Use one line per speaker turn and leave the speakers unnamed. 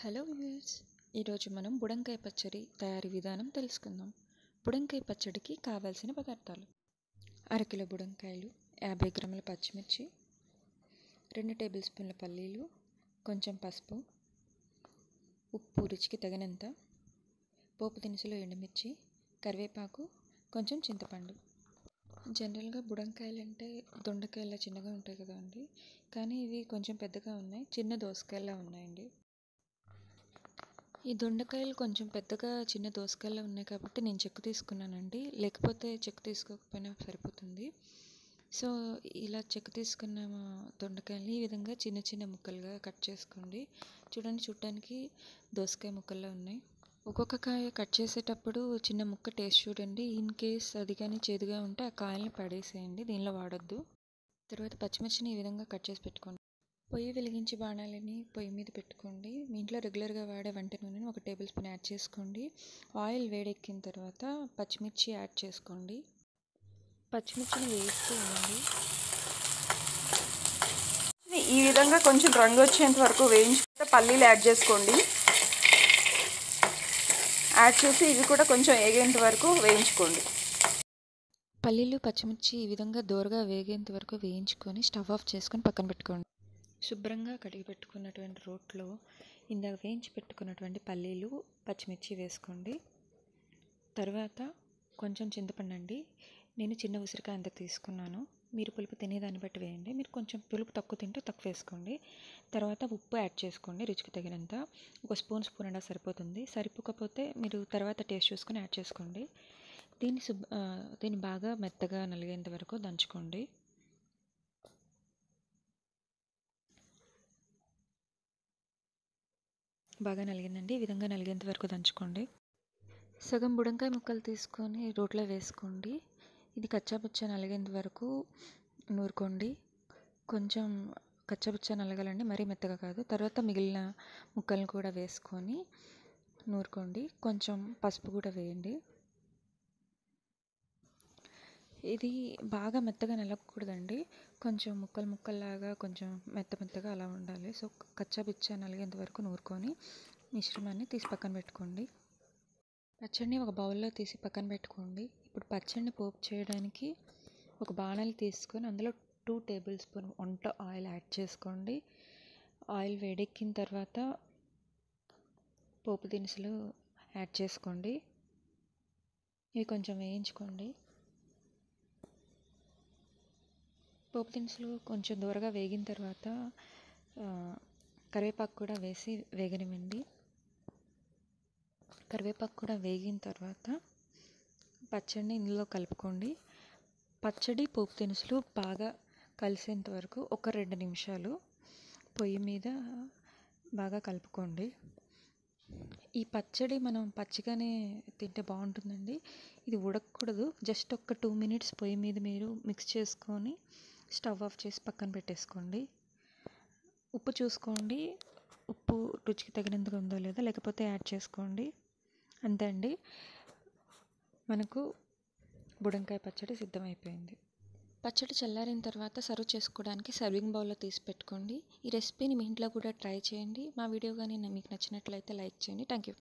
hello viewers ఈరోజు మనం బుడంకాయ పచ్చడి తయారీ విధానం తెలుసుకుందాం బుడంకాయ పచ్చడికి కావాల్సిన పదార్థాలు అరకిలో బుడంకాయలు యాభై గ్రాముల పచ్చిమిర్చి రెండు టేబుల్ స్పూన్ల పల్లీలు కొంచెం పసుపు ఉప్పు రుచికి తగినంత పోపు దినుసులు ఎండుమిర్చి కరివేపాకు కొంచెం చింతపండు జనరల్గా బుడంకాయలు అంటే దొండకాయల చిన్నగా ఉంటాయి కదా అండి కానీ ఇవి కొంచెం పెద్దగా ఉన్నాయి చిన్న దోసకాయలా ఉన్నాయండి ఈ దొండకాయలు కొంచెం పెద్దగా చిన్న దోసకాయలా ఉన్నాయి కాబట్టి నేను చెక్కు తీసుకున్నానండి లేకపోతే చెక్కు తీసుకోకపోయినా సరిపోతుంది సో ఇలా చెక్కు తీసుకున్న దొండకాయలని ఈ విధంగా చిన్న చిన్న ముక్కలుగా కట్ చేసుకోండి చూడండి చూడడానికి దోసకాయ ముక్కల్లా ఉన్నాయి ఒక్కొక్క కాయ కట్ చేసేటప్పుడు చిన్న ముక్క టేస్ట్ చూడండి ఇన్ కేస్ అది కానీ చేదుగా ఉంటే ఆ కాయల్ని పడేసేయండి దీనిలో వాడొద్దు తర్వాత పచ్చిమిర్చిని ఈ విధంగా కట్ చేసి పెట్టుకోండి పొయ్యి వెలిగించి బాణాలని పొయ్యి మీద పెట్టుకోండి మీ ఇంట్లో రెగ్యులర్గా వాడే వంట నూనెని ఒక టేబుల్ స్పూన్ యాడ్ చేసుకోండి ఆయిల్ వేడెక్కిన తర్వాత పచ్చిమిర్చి యాడ్ చేసుకోండి పచ్చిమిర్చిని వేస్తూ ఉండండి
ఈ విధంగా కొంచెం రంగు వచ్చేంత వరకు వేయించుకుంటే పల్లీలు యాడ్ చేసుకోండి యాడ్ చేసి ఇవి కూడా కొంచెం వేగేంత వరకు వేయించుకోండి
పల్లీలు పచ్చిమిర్చి ఈ విధంగా దోరగా వేగేంత వరకు వేయించుకొని స్టవ్ ఆఫ్ చేసుకొని పక్కన పెట్టుకోండి శుభ్రంగా కడిగి పెట్టుకున్నటువంటి రోట్లో ఇందాక వేయించి పెట్టుకున్నటువంటి పల్లీలు పచ్చిమిర్చి వేసుకోండి తర్వాత కొంచెం చింతపండు అండి నేను చిన్న ఉసిరికాయ అంత తీసుకున్నాను మీరు పులుపు తినేదాన్ని బట్టి వేయండి మీరు కొంచెం పులుపు తక్కువ తింటే తక్కువ వేసుకోండి తర్వాత ఉప్పు యాడ్ చేసుకోండి రుచికి తగినంత ఒక స్పూన్ స్పూన్ అలా సరిపోతుంది సరిపోకపోతే మీరు తర్వాత టేస్ట్ చూసుకొని యాడ్ చేసుకోండి దీన్ని శుభ్ దీన్ని బాగా మెత్తగా నలిగేంత వరకు దంచుకోండి బాగా నలిగిందండి ఈ విధంగా నలిగేంత వరకు దంచుకోండి సగం బుడంకాయ ముక్కలు తీసుకొని రోట్లో వేసుకోండి ఇది కచ్చాపచ్చా నలిగేంత వరకు నూరుకోండి కొంచెం కచ్చాపచ్చా నలగాలండి మరీ మెత్తగా కాదు తర్వాత మిగిలిన ముక్కలను కూడా వేసుకొని నూరుకోండి కొంచెం పసుపు కూడా వేయండి ఇది బాగా మెత్తగా నలగకూడదండి కొంచెం ముక్కలు ముక్కల్లాగా కొంచెం మెత్త మెత్తగా అలా ఉండాలి సో కచ్చాపిచ్చా నలిగేంత వరకు నూరుకొని మిశ్రమాన్ని తీసి పక్కన పెట్టుకోండి పచ్చడిని ఒక బౌల్లో తీసి పక్కన పెట్టుకోండి ఇప్పుడు పచ్చడిని పోపు చేయడానికి ఒక బాణలు తీసుకొని అందులో టూ టేబుల్ స్పూన్ వంట ఆయిల్ యాడ్ చేసుకోండి ఆయిల్ వేడెక్కిన తర్వాత పోపు దినుసులు యాడ్ చేసుకోండి ఇవి కొంచెం వేయించుకోండి పోపు దినుసులు కొంచెం దూరగా వేగిన తర్వాత కరివేపాకు కూడా వేసి వేగనివ్వండి కరివేపాకు కూడా వేగిన తర్వాత పచ్చడిని ఇందులో కలుపుకోండి పచ్చడి పోపు దినుసులు బాగా కలిసేంత వరకు ఒక రెండు నిమిషాలు పొయ్యి మీద బాగా కలుపుకోండి ఈ పచ్చడి మనం పచ్చిగానే తింటే బాగుంటుందండి ఇది ఉడకకూడదు జస్ట్ ఒక టూ మినిట్స్ పొయ్యి మీద మీరు మిక్స్ చేసుకొని స్టవ్ ఆఫ్ చేసి పక్కన పెట్టేసుకోండి ఉప్పు చూసుకోండి ఉప్పు రుచికి తగినంతగా ఉందో లేదో లేకపోతే యాడ్ చేసుకోండి అంతే అండి మనకు బుడంకాయ పచ్చడి సిద్ధమైపోయింది పచ్చడి చల్లారిన తర్వాత సర్వ్ చేసుకోవడానికి సర్వింగ్ బౌల్లో తీసి పెట్టుకోండి ఈ రెసిపీని మీ ఇంట్లో కూడా ట్రై చేయండి మా వీడియో కానీ మీకు నచ్చినట్లయితే లైక్ చేయండి థ్యాంక్ యూ